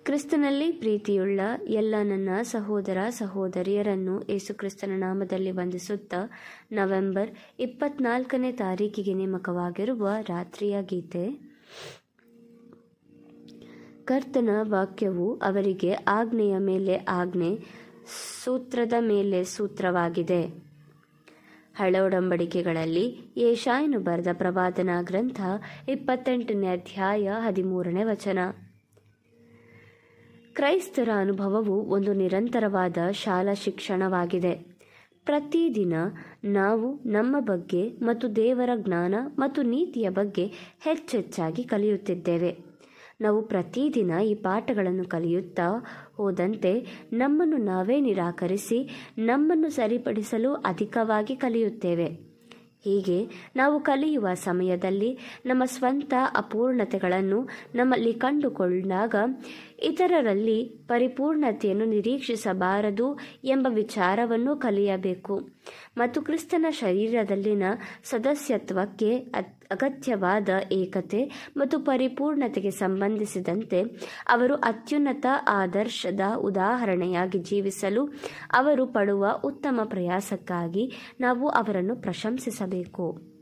ಕ್ರಿಸ್ತನಲ್ಲಿ ಪ್ರೀತಿಯುಳ್ಳ ಎಲ್ಲ ನನ್ನ ಸಹೋದರ ಸಹೋದರಿಯರನ್ನು ಯೇಸುಕ್ರಿಸ್ತನ ನಾಮದಲ್ಲಿ ವಂದಿಸುತ್ತಾ ನವೆಂಬರ್ ಇಪ್ಪತ್ನಾಲ್ಕನೇ ತಾರೀಕಿಗೆ ನೇಮಕವಾಗಿರುವ ರಾತ್ರಿಯ ಗೀತೆ ಕರ್ತನ ವಾಕ್ಯವು ಅವರಿಗೆ ಆಜ್ಞೆಯ ಮೇಲೆ ಆಜ್ಞೆ ಸೂತ್ರದ ಮೇಲೆ ಸೂತ್ರವಾಗಿದೆ ಹಳ ಒಡಂಬಡಿಕೆಗಳಲ್ಲಿ ಯೇಷಾಯನು ಬರೆದ ಪ್ರವಾದನಾ ಗ್ರಂಥ ಇಪ್ಪತ್ತೆಂಟನೇ ಅಧ್ಯಾಯ ಹದಿಮೂರನೇ ವಚನ ಕ್ರೈಸ್ತರ ಅನುಭವವು ಒಂದು ನಿರಂತರವಾದ ಶಾಲಾ ಶಿಕ್ಷಣವಾಗಿದೆ ಪ್ರತಿದಿನ ನಾವು ನಮ್ಮ ಬಗ್ಗೆ ಮತ್ತು ದೇವರ ಜ್ಞಾನ ಮತ್ತು ನೀತಿಯ ಬಗ್ಗೆ ಹೆಚ್ಚೆಚ್ಚಾಗಿ ಕಲಿಯುತ್ತಿದ್ದೇವೆ ನಾವು ಪ್ರತಿದಿನ ಈ ಪಾಠಗಳನ್ನು ಕಲಿಯುತ್ತಾ ಹೋದಂತೆ ನಮ್ಮನ್ನು ನಾವೇ ನಿರಾಕರಿಸಿ ನಮ್ಮನ್ನು ಸರಿಪಡಿಸಲು ಅಧಿಕವಾಗಿ ಕಲಿಯುತ್ತೇವೆ ಹೀಗೆ ನಾವು ಕಲಿಯುವ ಸಮಯದಲ್ಲಿ ನಮ್ಮ ಸ್ವಂತ ಅಪೂರ್ಣತೆಗಳನ್ನು ನಮ್ಮಲ್ಲಿ ಕಂಡುಕೊಂಡಾಗ ಇತರರಲ್ಲಿ ಪರಿಪೂರ್ಣತೆಯನ್ನು ನಿರೀಕ್ಷಿಸಬಾರದು ಎಂಬ ವಿಚಾರವನ್ನು ಕಲಿಯಬೇಕು ಮತ್ತು ಕ್ರಿಸ್ತನ ಶರೀರದಲ್ಲಿನ ಸದಸ್ಯತ್ವಕ್ಕೆ ಅಗತ್ಯವಾದ ಏಕತೆ ಮತ್ತು ಪರಿಪೂರ್ಣತೆಗೆ ಸಂಬಂಧಿಸಿದಂತೆ ಅವರು ಅತ್ಯುನ್ನತ ಆದರ್ಶದ ಉದಾಹರಣೆಯಾಗಿ ಜೀವಿಸಲು ಅವರು ಪಡುವ ಉತ್ತಮ ಪ್ರಯಾಸಕ್ಕಾಗಿ ನಾವು ಅವರನ್ನು ಪ್ರಶಂಸಿಸಬೇಕು